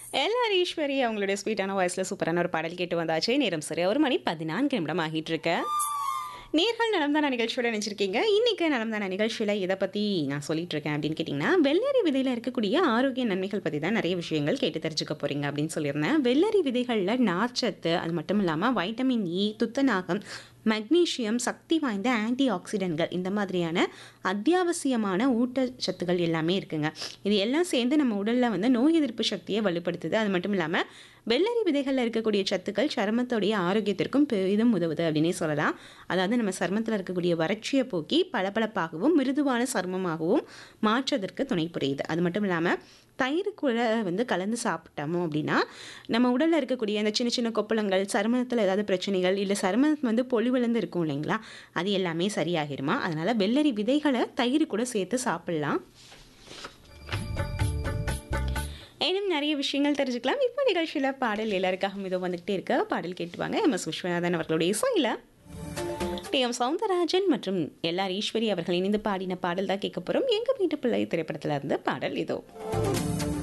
எல்லார் ஈஸ்வரி அவங்களுடைய ஸ்வீட்டான வாய்ஸில் சூப்பரான ஒரு பாடல் கேட்டு வந்தாச்சு நேரம் சரி ஒரு மணி பதினான்கு நிமிடம் ஆகிட்டு இருக்கு நேர்கள் நலம்தான நிகழ்ச்சியோட நினச்சிருக்கீங்க இன்னைக்கு நலம்தான நிகழ்ச்சியில் இதை பற்றி நான் சொல்லிட்டு இருக்கேன் அப்படின்னு கேட்டிங்கன்னா வெள்ளரி விதையில் இருக்கக்கூடிய ஆரோக்கிய நன்மைகள் பற்றி தான் நிறைய விஷயங்கள் கேட்டு தெரிஞ்சுக்க போகிறீங்க அப்படின்னு சொல்லியிருந்தேன் வெள்ளரி விதைகளில் நார்ச்சத்து அது மட்டும் இல்லாமல் வைட்டமின் இ துத்தநாகம் மக்னீசியம் சக்தி வாய்ந்த ஆன்டி ஆக்சிடென்ட்கள் இந்த மாதிரியான அத்தியாவசியமான ஊட்டச்சத்துக்கள் எல்லாமே இருக்குங்க இது எல்லாம் சேர்ந்து நம்ம உடலில் வந்து நோய் எதிர்ப்பு சக்தியை வலுப்படுத்துது அது மட்டும் இல்லாமல் வெள்ளரி விதைகளில் இருக்கக்கூடிய சத்துக்கள் சருமத்துடைய ஆரோக்கியத்திற்கும் பெரிதும் உதவுது அப்படின்னே சொல்லலாம் அதாவது நம்ம சருமத்தில் இருக்கக்கூடிய வறட்சியை போக்கி பளபளப்பாகவும் மிருதுவான சருமமாகவும் மாற்றுவதற்கு துணை புரியுது அது மட்டும் இல்லாமல் தயிர் கூட வந்து கலந்து சாப்பிட்டோமோ அப்படின்னா நம்ம உடலில் இருக்கக்கூடிய அந்த சின்ன சின்ன கொப்பளங்கள் சருமத்தில் ஏதாவது பிரச்சனைகள் இல்லை சருமம் வந்து பொலிவிழந்து இருக்கும் இல்லைங்களா அது எல்லாமே சரியாகிருமா அதனால் வெள்ளரி விதைகளை தயிர் கூட சேர்த்து சாப்பிட்லாம் இன்னும் நிறைய விஷயங்கள் தெரிஞ்சுக்கலாம் இப்போ நிகழ்ச்சியில் பாடல் எல்லாருக்காகவும் இதோ வந்துகிட்டே இருக்க பாடல் கேட்டுவாங்க எம் எஸ் விஸ்வநாதன் அவர்களுடைய இசையில் டி எம் சவுந்தரராஜன் மற்றும் எல்ஆர் ஈஸ்வரி அவர்கள் இணைந்து பாடின பாடல் தான் கேட்க போகிறோம் எங்கள் வீட்டு பிள்ளை திரைப்படத்தில் இருந்து பாடல் இதோ